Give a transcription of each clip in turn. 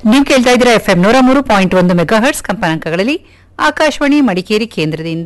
ನೀವು ಕೇಳ್ತಾ ಇದ್ದೀರಾ ಎಫ್ ಎಂ ನೂರ ಮೂರು ಪಾಯಿಂಟ್ ಒಂದು ಮೆಗಾ ಹರ್ಟ್ಸ್ ಕಂಪನಾಂಕಗಳಲ್ಲಿ ಆಕಾಶವಾಣಿ ಮಡಿಕೇರಿ ಕೇಂದ್ರದಿಂದ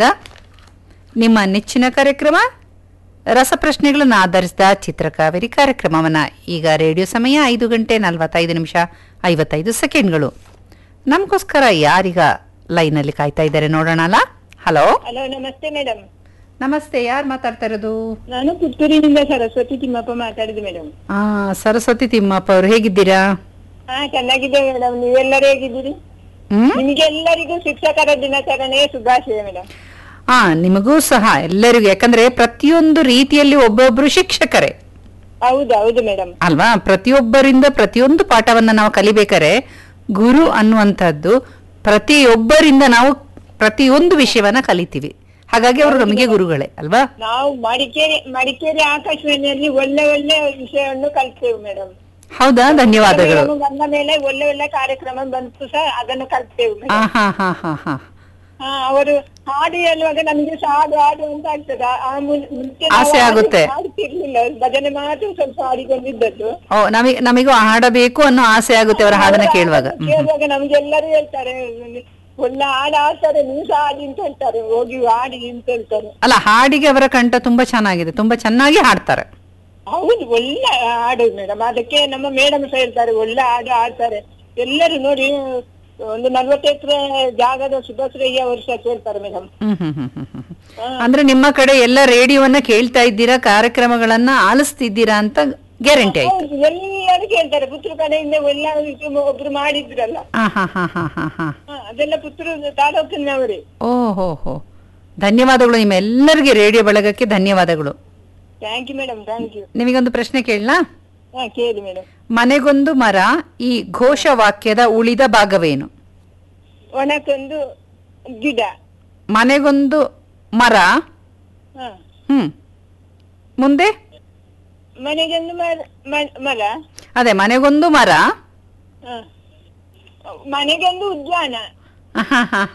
ನಿಮ್ಮ ನೆಚ್ಚಿನ ಕಾರ್ಯಕ್ರಮ ರಸಪ್ರಶ್ನೆಗಳನ್ನು ಆಧರಿಸಿದ ಚಿತ್ರಕಾವೇರಿ ಕಾರ್ಯಕ್ರಮವನ್ನ ಈಗ ರೇಡಿಯೋ ಸಮಯ ಐದು ಗಂಟೆ ನಲವತ್ತೈದು ನಿಮಿಷ ಐವತ್ತೈದು ಸೆಕೆಂಡ್ಗಳು ನಮಗೋಸ್ಕರ ಯಾರೀಗ ಲೈನಲ್ಲಿ ಕಾಯ್ತಾ ಇದ್ದಾರೆ ನೋಡೋಣ ಅಲ್ಲ ಹಲೋ ಹಲೋ ನಮಸ್ತೆ ಮೇಡಮ್ ನಮಸ್ತೆ ಯಾರು ಮಾತಾಡ್ತಾ ಇರೋದು ನಾನು ಪುತ್ತೂರಿನಿಂದ ಸರಸ್ವತಿ ತಿಮ್ಮಪ್ಪ ಮಾತಾಡಿದೆ ಮೇಡಮ್ ಆ ಸರಸ್ವತಿ ತಿಮ್ಮಪ್ಪ ಅವರು ಹೇಗಿದ್ದೀರಾ ಹಾ ಚೆನ್ನಾಗಿದೆ ಮೇಡಮ್ ನೀವೆಲ್ಲರೂ ಹೇಗಿದ್ದೀರಿ ಹ್ಮ್ ನಿಮಗೆಲ್ಲರಿಗೂ ಶಿಕ್ಷಕರ ದಿನಾಚರಣೆಯ ಶುಭಾಶಯ ಮೇಡಮ್ ಆ ನಿಮಗೂ ಸಹ ಎಲ್ಲರಿಗೂ ಯಾಕಂದ್ರೆ ಪ್ರತಿಯೊಂದು ರೀತಿಯಲ್ಲಿ ಒಬ್ಬೊಬ್ರು ಶಿಕ್ಷಕರೇ ಹೌದು ಹೌದು ಮೇಡಮ್ ಅಲ್ವಾ ಪ್ರತಿಯೊಬ್ಬರಿಂದ ಪ್ರತಿಯೊಂದು ಪಾಠವನ್ನ ನಾವು ಕಲಿಬೇಕಾರೆ ಗುರು ಅನ್ನುವಂಥದ್ದು ಪ್ರತಿಯೊಬ್ಬರಿಂದ ನಾವು ಪ್ರತಿಯೊಂದು ವಿಷಯವನ್ನ ಕಲಿತೀವಿ ಹಾಗಾಗಿ ಅವರು ನಮಗೆ ಗುರುಗಳೇ ಅಲ್ವಾ ನಾವು ಮಡಿಕೇರಿ ಮಡಿಕೇರಿ ಆಕಾಶವಾಣಿಯಲ್ಲಿ ಒಳ್ಳೆ ಒಳ್ಳೆ ವಿಷಯವನ್ನು ಕಲ್ತೇವೆ ಮೇಡಮ್ ಹೌದಾ ಧನ್ಯವಾದಗಳು ಬಂದ ಮೇಲೆ ಒಳ್ಳೆ ಒಳ್ಳೆ ಕಾರ್ಯಕ್ರಮ ಬಂತು ಸಹ ಅದನ್ನು ಕಲ್ತೇವೆ ಆ ಮೇಡಮ್ ಹಾ ಹಾ ಹಾ ಹಾ ಹಾ ಅವರು ಹಾಡು ಹೇಳುವಾಗ ನಮಗೆ ಸಹ ಹಾಡು ಹಾಡು ಅಂತ ಆಗ್ತದೆ ಆ- ಆ ಮುಂ- ಮುಂಚೆ ನಾವು ಆಸೆ ಹಾಡು- ಆಗುತ್ತೆ. ಹಾಡ್ತಿರ್ಲಿಲ್ಲ ಭಜನೆ ಮಾತ್ರ ಸ್ವಲ್ಪ ಹಾಡಿಕೊಂಡಿದ್ದದ್ದು ಓ ನಮಗೆ ನಮಗೂ ಹಾಡಬೇಕು ಅನ್ನೋ ಆಸೆ ಆಗುತ್ತೆ ಅವರ ಹಾಡನ್ನ ಕೇಳುವಾಗ ಹ್ಮ್. ಕೇಳುವಾಗ ನಮ್ಗೆಲ್ಲರೂ ಹೇಳ್ತಾರೆ ಒಳ್ಳೆ ಹಾಡು ಆಡ್ತಾರೆ ನೀವು ಸಹ ಹಾಡಿ ಅಂತ ಹೇಳ್ತಾರೆ ಹೋಗಿ ಹಾಡಿ ಅಂತ ಹೇಳ್ತಾರೆ ಅಲ್ಲ ಹಾಡಿಗೆ ಅವರ ಕಂಠ ತುಂಬಾ ಚೆನ್ನಾಗಿದೆ ತುಂಬಾ ಚೆನ್ನಾಗಿ ಹಾಡ್ತಾರೆ ಹೌದು ಒಳ್ಳೆ ಹಾಡು ಮೇಡಮ್ ಅದಕ್ಕೆ ನಮ್ಮ ಮೇಡಮ್ ಸಹ ಹೇಳ್ತಾರೆ ಒಳ್ಳೆ ಹಾಡು ಆಡ್ತಾರೆ ಎಲ್ಲರೂ ನೋಡಿ ಒಂದು ನಲ್ವತ್ತು ಎಕರೆ ಜಾಗದ ಸುಭಶ್ರಯ್ಯ ಅವರು ಸಹ ಕೇಳ್ತಾರೆ ಮೇಡಮ್ ಹ್ಮ್ ಹ್ಮ್ ಹ್ಮ್ ಹ್ಮ್ ಹ್ಮ್. ಅಂದ್ರೆ ನಿಮ್ಮ ಕಡೆ ಎಲ್ಲ ರೇಡಿಯೋವನ್ನ ಕೇಳ್ತಾ ಇದ್ದೀರಾ ಕಾರ್ಯಕ್ರಮಗಳನ್ನ ಆಲಿಸ್ತಿದ್ದೀರಾ ಅಂತ ಗ್ಯಾರಂಟಿ ಆಯ್ತು ಹೌದು ಎಲ್ಲರೂ ಕೇಳ್ತಾರೆ ಪುತ್ರ ಕಡೆಯಿಂದ ಎಲ್ಲ ಒಬ್ರು ಮಾಡಿದ್ರಲ್ಲ ಹಾ ಹಾ ಹಾ ಹಾ ಹಾ ಹಾ ಹ, ಅದೆಲ್ಲ ಪುತ್ರ ತಾಲೂಕಿನವರೇ ಓ ಹೋ ಹೋ ಧನ್ಯವಾದಗಳು ನಿಮ್ಮ ಎಲ್ಲರಿಗೆ ರೇಡಿಯೋ ಬಳಗಕ್ಕೆ ಧನ್ಯವಾದಗಳು thank you madam thank you ನಿಮಗೊಂದು ಪ್ರಶ್ನೆ ಕೇಳಲಾ ಹಾ ಕೇಳಿ ಮೇಡಮ್ ಮನೆಗೊಂದು ಮರ ಈ ಘೋಷವಾಕ್ಯದ ಉಳಿದ ಭಾಗವೇನು ಒಣಕೊಂದು ಗಿಡ ಮನೆಗೊಂದು ಮರ ಹ ಹ್ಮ್ ಮುಂದೆ ಮನೆಗೊಂದು ಮರ ಮ- ಮರ ಅದೇ ಮನೆಗೊಂದು ಮರ ಹ. ಮನೆಗೊಂದು ಉದ್ಯಾನ ಹಾ ಹಾ